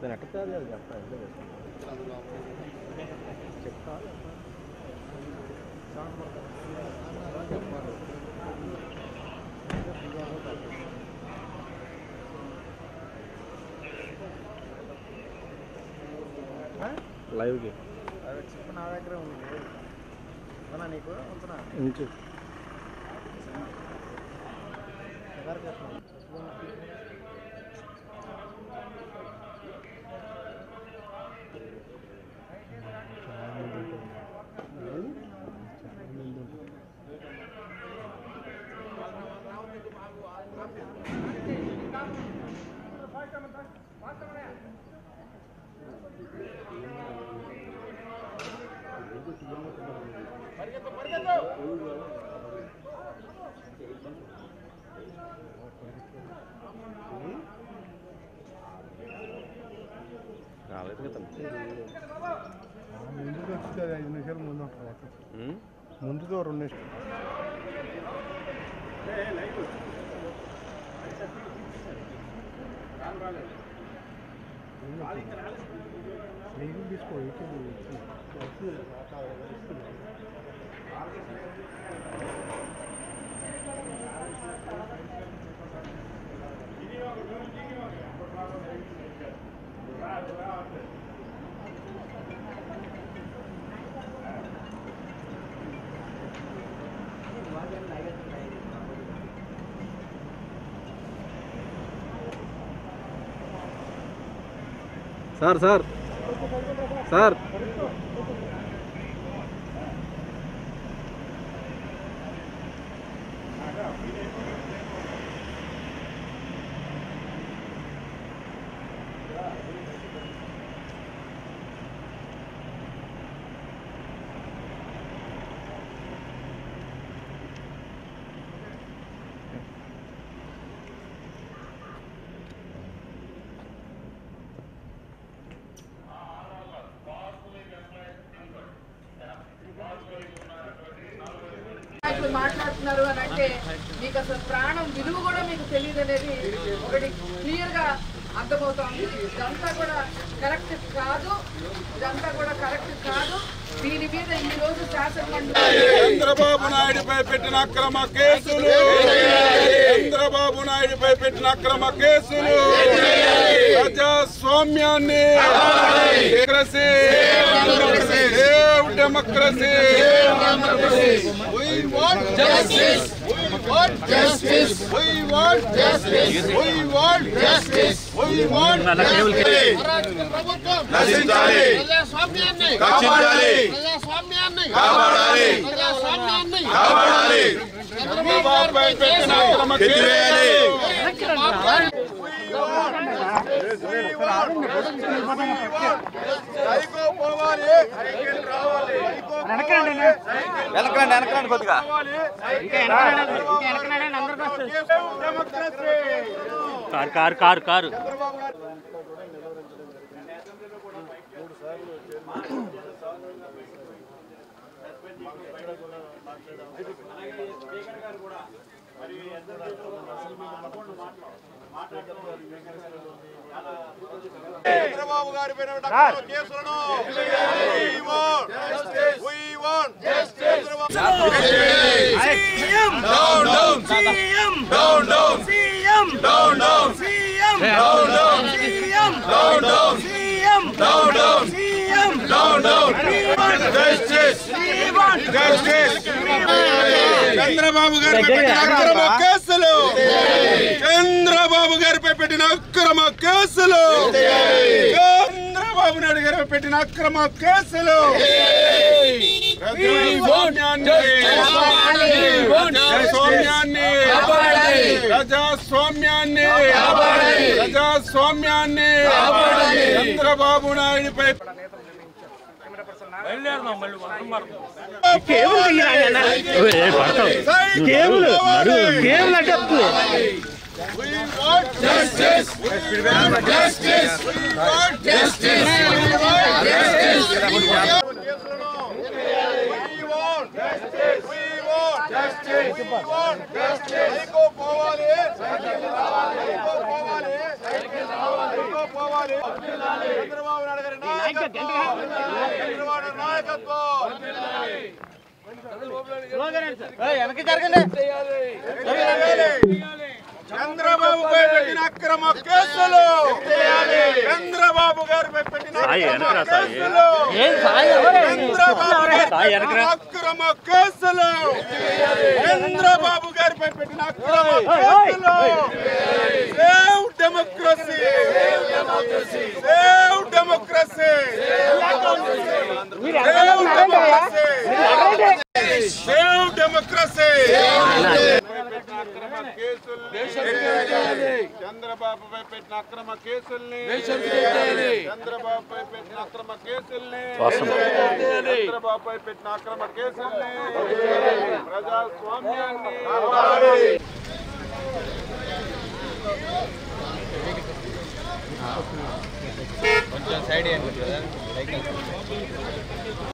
దాని ఎట్ట తయారు చేయాలి చెప్తా ఎట్లా చేస్తాను చెప్తా లైవ్కి చిప్ నా దగ్గర ఉంది అవునా నీకు ఉంటున్నా ఉంచు ఎవరికి వస్తున్నావు? రాలేదు కదా ముందుకు వస్తే ఐదు నిమిషాలు ముందు ఉంటుంది ఉమ్? ముందుతో రెండు నిమిషాలు నీకు తీసుకో ఇటు సార్ సార్ సార్ నాయకులు మాట్లాడుతున్నారు అని అంటే మీకు అసలు ప్రాణం విలువ కూడా మీకు తెలియదు అనేది ఒకటి క్లియర్ గా అర్థమవుతోంది ఇదంతా కూడా కరెక్ట్ కాదు ఇదంతా కూడా కరెక్ట్ కాదు దీని మీద ఈ రోజు శాసనమండలి చంద్రబాబు నాయుడుపై పెట్టిన అక్రమ కేసులు చంద్రబాబు నాయుడుపై పెట్టిన అక్రమ కేసులు ప్రజాస్వామ్యాన్ని democracy save democracy We want justice. We want justice. We want justice. We want justice. We want justice. నశించాలి కాపాడాలి కాపాడాలి కాపాడాలి చంద్రబాబుపై పెట్టిన అక్రమ కేసులు సైకో పోవాలి వెనకరండి వెనకరండి కొద్దిగా car car car car Chandrababu garu పైన ఉన్న అక్రమ కేసులను We want justice. We want justice. Down, down. Down, down. Down, down. Down, down. Down, down. Down, down. Down, down. Justice. Justice. Chandrababu గారిపై పెట్టిన అక్రమ కేసులు చంద్రబాబు గారిపై పెట్టిన అక్రమ కేసులు చంద్రబాబు నాయుడు గారిపై పెట్టిన అక్రమ కేసులు ప్రజాస్వామ్యాన్ని ప్రజాస్వామ్యాన్ని ప్రజాస్వామ్యాన్ని చంద్రబాబు నాయుడుపై కేబుల్ కేబుల్ అంటే We want justice. We want justice. We want justice. We want justice. We want justice. We want justice. We want justice. Psycho పోవాలి సైకో పోవాలి సైకో పోవాలి చంద్రబాబు నాయకత్వం వెనక్కి జరగండి చంద్రబాబుపై పెట్టిన అక్రమ కేసులు చంద్రబాబు గారిపై పెట్టిన సాయి, అక్రమ వెనకరా సాయి. కేసులు ఏం సాయి ఎవరు? చంద్రబాబు గారిపై సాయి, పెట్టిన వెనకరా. అక్రమ కేసులు చంద్రబాబు గారిపై పెట్టిన అక్రమ కేసులు save democracy save democracy save democracy save democracy చంద్రబాబుపై పెట్టిన అక్రమ కేసుల్ని చంద్రబాబుపై పెట్టిన అక్రమ కేసుల్ని చంద్రబాబుపై పెట్టిన అక్రమ కేసుల్ని ప్రజాస్వామ్యాన్ని కాపాడాలి.